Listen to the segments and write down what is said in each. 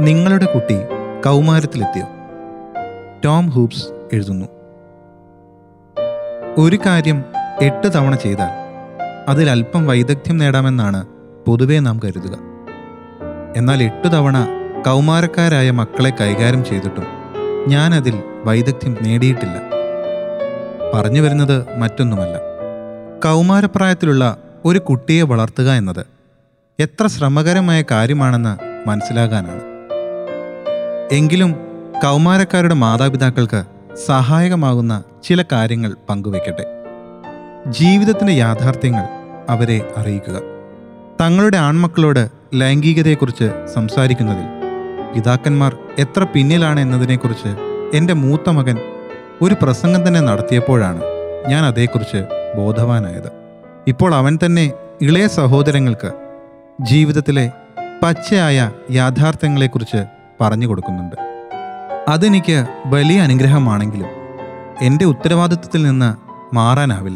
നിങ്ങളുടെ കുട്ടി കൗമാരത്തിലെത്തിയോ Tom hoops എഴുതുന്നു ഒരു കാര്യം എട്ട് തവണ ചെയ്താൽ അതിൽ അല്പം വൈദഗ്ധ്യം നേടാമെന്നാണ് പൊതുവെ നാം കരുതുക എന്നാൽ എട്ടു തവണ കൗമാരക്കാരായ മക്കളെ കൈകാര്യം ചെയ്തിട്ടും ഞാനതിൽ വൈദഗ്ധ്യം നേടിയിട്ടില്ല പറഞ്ഞു വരുന്നത് മറ്റൊന്നുമല്ല കൗമാരപ്രായത്തിലുള്ള ഒരു കുട്ടിയെ വളർത്തുക എന്നത് എത്ര ശ്രമകരമായ കാര്യമാണെന്ന് മനസ്സിലാകാനാണ് എങ്കിലും കൗമാരക്കാരുടെ മാതാപിതാക്കൾക്ക് സഹായകമാകുന്ന ചില കാര്യങ്ങൾ പങ്കുവെക്കട്ടെ ജീവിതത്തിൻ്റെ യാഥാർത്ഥ്യങ്ങൾ അവരെ അറിയിക്കുക തങ്ങളുടെ ആൺമക്കളോട് ലൈംഗികതയെക്കുറിച്ച് സംസാരിക്കുന്നതിൽ പിതാക്കന്മാർ എത്ര പിന്നിലാണ് എന്നതിനെക്കുറിച്ച് എൻ്റെ മൂത്ത മകൻ ഒരു പ്രസംഗം തന്നെ നടത്തിയപ്പോഴാണ് ഞാൻ അതേക്കുറിച്ച് ബോധവാനായത് ഇപ്പോൾ അവൻ തന്നെ ഇളയ സഹോദരങ്ങൾക്ക് ജീവിതത്തിലെ പച്ചയായ യാഥാർത്ഥ്യങ്ങളെക്കുറിച്ച് പറഞ്ഞു കൊടുക്കുന്നുണ്ട് അതെനിക്ക് വലിയ അനുഗ്രഹമാണെങ്കിലും എൻ്റെ ഉത്തരവാദിത്വത്തിൽ നിന്ന് മാറാനാവില്ല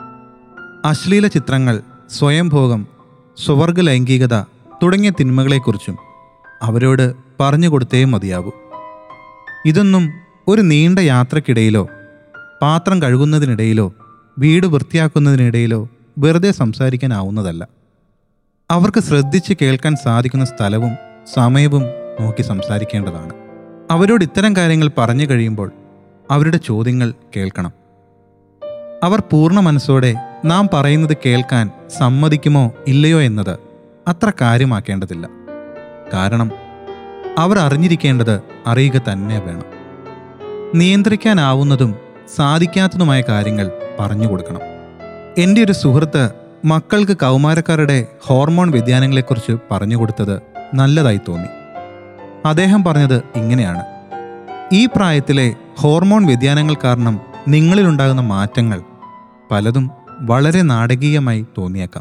അശ്ലീല ചിത്രങ്ങൾ സ്വയംഭോഗം സ്വവർഗ ലൈംഗികത തുടങ്ങിയ തിന്മകളെക്കുറിച്ചും അവരോട് പറഞ്ഞു കൊടുത്തേ മതിയാവൂ ഇതൊന്നും ഒരു നീണ്ട യാത്രക്കിടയിലോ പാത്രം കഴുകുന്നതിനിടയിലോ വീട് വൃത്തിയാക്കുന്നതിനിടയിലോ വെറുതെ സംസാരിക്കാനാവുന്നതല്ല അവർക്ക് ശ്രദ്ധിച്ച് കേൾക്കാൻ സാധിക്കുന്ന സ്ഥലവും സമയവും നോക്കി സംസാരിക്കേണ്ടതാണ് അവരോട് ഇത്തരം കാര്യങ്ങൾ പറഞ്ഞു കഴിയുമ്പോൾ അവരുടെ ചോദ്യങ്ങൾ കേൾക്കണം അവർ പൂർണ്ണ മനസ്സോടെ നാം പറയുന്നത് കേൾക്കാൻ സമ്മതിക്കുമോ ഇല്ലയോ എന്നത് അത്ര കാര്യമാക്കേണ്ടതില്ല കാരണം അവർ അറിഞ്ഞിരിക്കേണ്ടത് അറിയുക തന്നെ വേണം നിയന്ത്രിക്കാനാവുന്നതും സാധിക്കാത്തതുമായ കാര്യങ്ങൾ പറഞ്ഞു കൊടുക്കണം എൻ്റെ ഒരു സുഹൃത്ത് മക്കൾക്ക് കൗമാരക്കാരുടെ ഹോർമോൺ വ്യതിയാനങ്ങളെക്കുറിച്ച് പറഞ്ഞു കൊടുത്തത് നല്ലതായി തോന്നി അദ്ദേഹം പറഞ്ഞത് ഇങ്ങനെയാണ് ഈ പ്രായത്തിലെ ഹോർമോൺ വ്യതിയാനങ്ങൾ കാരണം നിങ്ങളിലുണ്ടാകുന്ന മാറ്റങ്ങൾ പലതും വളരെ നാടകീയമായി തോന്നിയേക്കാം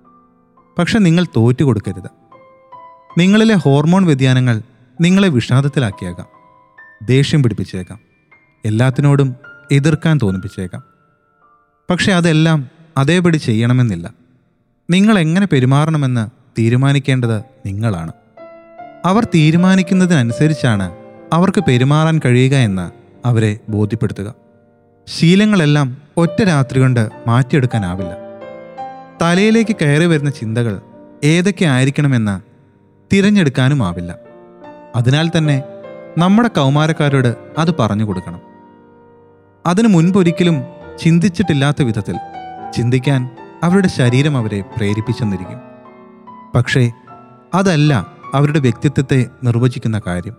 പക്ഷെ നിങ്ങൾ തോറ്റു കൊടുക്കരുത് നിങ്ങളിലെ ഹോർമോൺ വ്യതിയാനങ്ങൾ നിങ്ങളെ വിഷാദത്തിലാക്കിയേക്കാം ദേഷ്യം പിടിപ്പിച്ചേക്കാം എല്ലാത്തിനോടും എതിർക്കാൻ തോന്നിപ്പിച്ചേക്കാം പക്ഷെ അതെല്ലാം അതേപടി ചെയ്യണമെന്നില്ല നിങ്ങൾ എങ്ങനെ പെരുമാറണമെന്ന് തീരുമാനിക്കേണ്ടത് നിങ്ങളാണ് അവർ തീരുമാനിക്കുന്നതിനനുസരിച്ചാണ് അവർക്ക് പെരുമാറാൻ കഴിയുക എന്ന് അവരെ ബോധ്യപ്പെടുത്തുക ശീലങ്ങളെല്ലാം ഒറ്റ രാത്രി കൊണ്ട് മാറ്റിയെടുക്കാനാവില്ല തലയിലേക്ക് കയറി വരുന്ന ചിന്തകൾ ഏതൊക്കെ ആയിരിക്കണമെന്ന് തിരഞ്ഞെടുക്കാനുമാവില്ല അതിനാൽ തന്നെ നമ്മുടെ കൗമാരക്കാരോട് അത് പറഞ്ഞു കൊടുക്കണം അതിനു മുൻപൊരിക്കലും ചിന്തിച്ചിട്ടില്ലാത്ത വിധത്തിൽ ചിന്തിക്കാൻ അവരുടെ ശരീരം അവരെ പ്രേരിപ്പിച്ചെന്നിരിക്കും പക്ഷേ അതല്ല അവരുടെ വ്യക്തിത്വത്തെ നിർവചിക്കുന്ന കാര്യം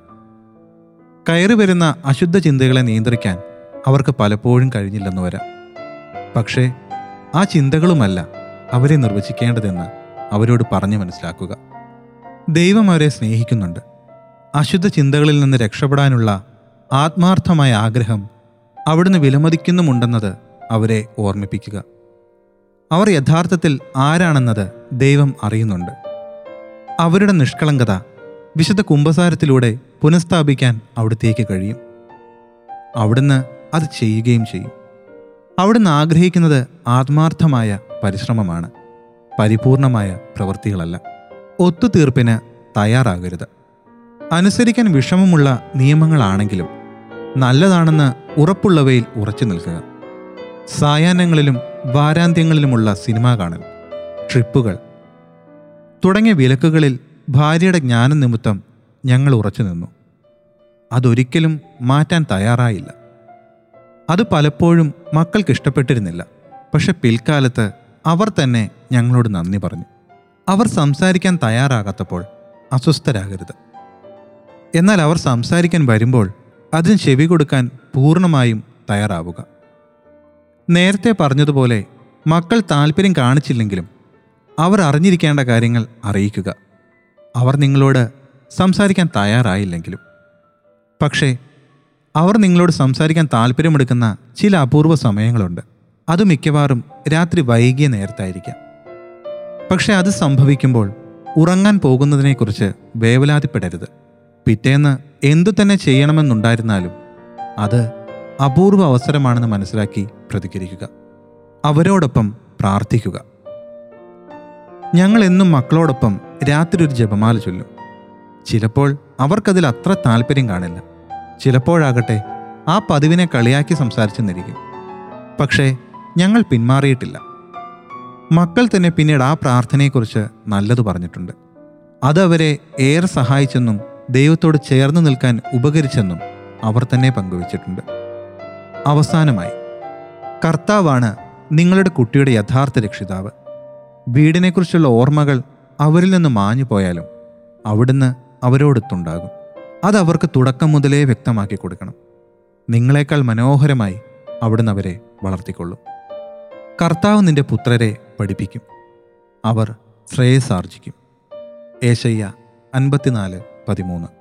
കയറി വരുന്ന അശുദ്ധ ചിന്തകളെ നിയന്ത്രിക്കാൻ അവർക്ക് പലപ്പോഴും കഴിഞ്ഞില്ലെന്ന് വരാം പക്ഷേ ആ ചിന്തകളുമല്ല അവരെ നിർവചിക്കേണ്ടതെന്ന് അവരോട് പറഞ്ഞു മനസ്സിലാക്കുക ദൈവം അവരെ സ്നേഹിക്കുന്നുണ്ട് അശുദ്ധ ചിന്തകളിൽ നിന്ന് രക്ഷപ്പെടാനുള്ള ആത്മാർത്ഥമായ ആഗ്രഹം അവിടുന്ന് വിലമതിക്കുന്നുമുണ്ടെന്നത് അവരെ ഓർമ്മിപ്പിക്കുക അവർ യഥാർത്ഥത്തിൽ ആരാണെന്നത് ദൈവം അറിയുന്നുണ്ട് അവരുടെ നിഷ്കളങ്കത വിശുദ്ധ കുംഭസാരത്തിലൂടെ പുനഃസ്ഥാപിക്കാൻ അവിടത്തേക്ക് കഴിയും അവിടുന്ന് അത് ചെയ്യുകയും ചെയ്യും അവിടുന്ന് ആഗ്രഹിക്കുന്നത് ആത്മാർത്ഥമായ പരിശ്രമമാണ് പരിപൂർണമായ പ്രവൃത്തികളല്ല ഒത്തുതീർപ്പിന് തയ്യാറാകരുത് അനുസരിക്കാൻ വിഷമമുള്ള നിയമങ്ങളാണെങ്കിലും നല്ലതാണെന്ന് ഉറപ്പുള്ളവയിൽ ഉറച്ചു നിൽക്കുക സായാഹ്നങ്ങളിലും വാരാന്ത്യങ്ങളിലുമുള്ള സിനിമ കാണൽ ട്രിപ്പുകൾ തുടങ്ങിയ വിലക്കുകളിൽ ഭാര്യയുടെ ജ്ഞാനം നിമിത്തം ഞങ്ങൾ ഉറച്ചു നിന്നു അതൊരിക്കലും മാറ്റാൻ തയ്യാറായില്ല അത് പലപ്പോഴും മക്കൾക്ക് ഇഷ്ടപ്പെട്ടിരുന്നില്ല പക്ഷെ പിൽക്കാലത്ത് അവർ തന്നെ ഞങ്ങളോട് നന്ദി പറഞ്ഞു അവർ സംസാരിക്കാൻ തയ്യാറാകാത്തപ്പോൾ അസ്വസ്ഥരാകരുത് എന്നാൽ അവർ സംസാരിക്കാൻ വരുമ്പോൾ അതിന് ചെവി കൊടുക്കാൻ പൂർണ്ണമായും തയ്യാറാവുക നേരത്തെ പറഞ്ഞതുപോലെ മക്കൾ താല്പര്യം കാണിച്ചില്ലെങ്കിലും അവർ അറിഞ്ഞിരിക്കേണ്ട കാര്യങ്ങൾ അറിയിക്കുക അവർ നിങ്ങളോട് സംസാരിക്കാൻ തയ്യാറായില്ലെങ്കിലും പക്ഷേ അവർ നിങ്ങളോട് സംസാരിക്കാൻ താല്പര്യമെടുക്കുന്ന ചില അപൂർവ സമയങ്ങളുണ്ട് അത് മിക്കവാറും രാത്രി വൈകിയ നേരത്തായിരിക്കാം പക്ഷെ അത് സംഭവിക്കുമ്പോൾ ഉറങ്ങാൻ പോകുന്നതിനെക്കുറിച്ച് വേവലാതിപ്പെടരുത് പിറ്റേന്ന് എന്തു തന്നെ ചെയ്യണമെന്നുണ്ടായിരുന്നാലും അത് അപൂർവ അവസരമാണെന്ന് മനസ്സിലാക്കി പ്രതികരിക്കുക അവരോടൊപ്പം പ്രാർത്ഥിക്കുക ഞങ്ങൾ എന്നും മക്കളോടൊപ്പം രാത്രി ഒരു ജപമാല ചൊല്ലും ചിലപ്പോൾ അവർക്കതിൽ അത്ര താല്പര്യം കാണില്ല ചിലപ്പോഴാകട്ടെ ആ പതിവിനെ കളിയാക്കി സംസാരിച്ചെന്നിരിക്കും പക്ഷേ ഞങ്ങൾ പിന്മാറിയിട്ടില്ല മക്കൾ തന്നെ പിന്നീട് ആ പ്രാർത്ഥനയെക്കുറിച്ച് നല്ലത് പറഞ്ഞിട്ടുണ്ട് അത് അവരെ ഏറെ സഹായിച്ചെന്നും ദൈവത്തോട് ചേർന്ന് നിൽക്കാൻ ഉപകരിച്ചെന്നും അവർ തന്നെ പങ്കുവച്ചിട്ടുണ്ട് അവസാനമായി കർത്താവാണ് നിങ്ങളുടെ കുട്ടിയുടെ യഥാർത്ഥ രക്ഷിതാവ് വീടിനെക്കുറിച്ചുള്ള ഓർമ്മകൾ അവരിൽ നിന്ന് മാഞ്ഞു പോയാലും അവിടുന്ന് അവരോടൊത്തുണ്ടാകും അത് അവർക്ക് തുടക്കം മുതലേ വ്യക്തമാക്കി കൊടുക്കണം നിങ്ങളെക്കാൾ മനോഹരമായി അവിടുന്ന് അവരെ വളർത്തിക്കൊള്ളും കർത്താവ് നിന്റെ പുത്രരെ പഠിപ്പിക്കും അവർ ശ്രേയസാർജിക്കും ഏശയ്യ അൻപത്തിനാല് പതിമൂന്ന്